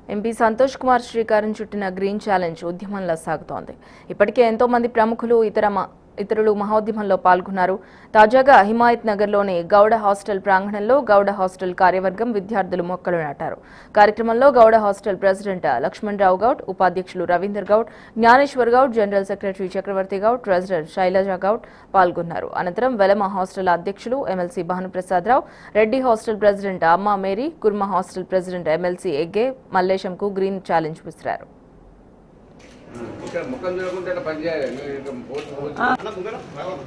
MP Santosh Kumar శ్రీకారం చుట్టిన green challenge ఉద్యమంలో సాగుతోంది ఇప్పటికే ఎంతో మంది ప్రముఖులు ఇతర మ- ఇతరులు మహోద్యమంలో పాల్గొన్నారు తాజాగా హిమాయత్ నగర్లోని గౌడ హాస్టల్ ప్రాంగణంలో గౌడ హాస్టల్ కార్యవర్గం విద్యార్థులు మొక్కలు నాటారు కార్యక్రమంలో గౌడ హాస్టల్ ప్రెసిడెంట్ లక్ష్మణ్ రావు గౌడ్ ఉపాధ్యక్షులు Ravinder Goud Jnaneshwar Goud general secretary Chakravarthi Goud treasurer Sailaja Goud పాల్గొన్నారు అనంతరం వెలమ హాస్టల్ అధ్యక్షులు MLC Bhanuprasad Rao Reddy hostel president అమ్మా Mary Kurma hostel president MLC Egge మల్లేశంకు గ్రీన్ ఛాలెంజ్ విసిరారు ఇక్కడ ముఖం చూడకుండా పని చేయాలి మీరు ఇక్కడ పోస్ట్ పోస్ట్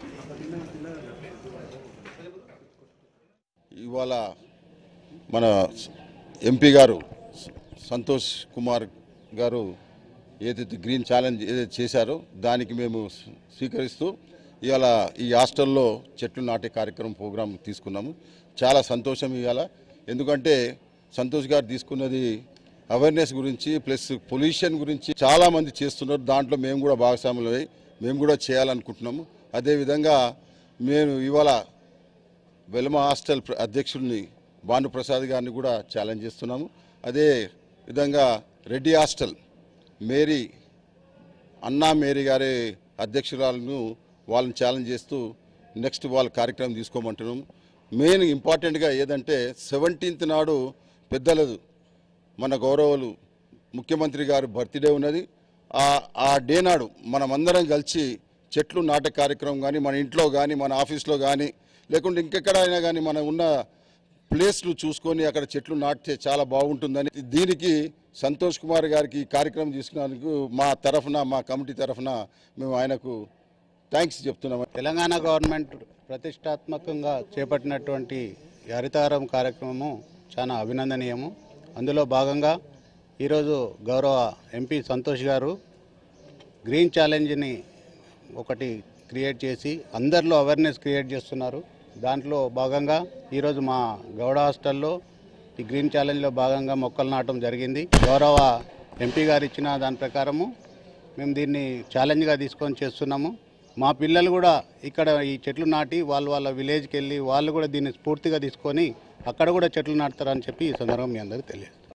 ఇవాళ మన ఎంపీ గారు సంతోష్ కుమార్ గారు ఏదైతే గ్రీన్ ఛాలెంజ్ ఏదైతే చేశారో దానికి మేము స్వీకరిస్తూ ఇవాళ ఈ హాస్టల్లో చెట్లు నాటే కార్యక్రమం ప్రోగ్రాం తీసుకున్నాము చాలా సంతోషం ఇవాళ ఎందుకంటే సంతోష్ గారు తీసుకున్నది అవేర్నెస్ గురించి ప్లస్ పొల్యూషన్ గురించి చాలామంది చేస్తున్నారు దాంట్లో మేము కూడా భాగస్వాములమై మేము కూడా చేయాలనుకుంటున్నాము అదేవిధంగా మేము ఇవాళ వెలమ హాస్టల్ ప్ర- అధ్యక్షుడిని భానుప్రసాద్ గారిని కూడా ఛాలెంజ్ చేస్తున్నాము అదే విధంగా రెడ్డి హాస్టల్ మేరీ అన్నా మేరీ గారి అధ్యక్షురాలను వాళ్ళని ఛాలెంజ్ చేస్తూ నెక్స్ట్ వాళ్ళ కార్యక్రమం తీసుకోమంటున్నాము మెయిన్ ఇంపార్టెంట్గా ఏదంటే సెవెంటీన్త్ నాడు పెద్దలదు మన గౌరవులు ముఖ్యమంత్రి గారి బర్త్డే ఉన్నది ఆ ఆ డే నాడు మనమందరం కలిసి చెట్లు నాటే కార్యక్రమం కానీ మన ఇంట్లో కానీ మన ఆఫీస్లో కానీ లేకుంటే ఇంకెక్కడైనా కానీ మన ఉన్న ప్లేస్లు చూసుకొని అక్కడ చెట్లు నాటితే చాలా బాగుంటుందని దీనికి సంతోష్ కుమార్ గారికి ఈ కార్యక్రమం తీసుకున్నందుకు మా తరఫున మా కమిటీ తరఫున మేము ఆయనకు థ్యాంక్స్ చెప్తున్నాము తెలంగాణ గవర్నమెంట్ ప్రతిష్టాత్మకంగా చేపట్టినటువంటి ఈ హరితహారం కార్యక్రమము చాలా అభినందనీయము అందులో భాగంగా ఈరోజు గౌరవ ఎంపీ సంతోష్ గారు గ్రీన్ ఛాలెంజ్ని ఒకటి క్రియేట్ చేసి అందరిలో అవేర్నెస్ క్రియేట్ చేస్తున్నారు దాంట్లో భాగంగా ఈరోజు మా గౌడ హాస్టల్లో ఈ గ్రీన్ ఛాలెంజ్లో భాగంగా మొక్కలు నాటడం జరిగింది గౌరవ ఎంపీ గారు ఇచ్చిన దాని ప్రకారము మేము దీన్ని ఛాలెంజ్గా తీసుకొని చేస్తున్నాము మా పిల్లలు కూడా ఇక్కడ ఈ చెట్లు నాటి వాళ్ళు వాళ్ళ విలేజ్కి వెళ్ళి వాళ్ళు కూడా దీన్ని స్ఫూర్తిగా తీసుకొని అక్కడ కూడా చెట్లు నాటుతారని చెప్పి ఈ సందర్భం మీ అందరికీ తెలియదు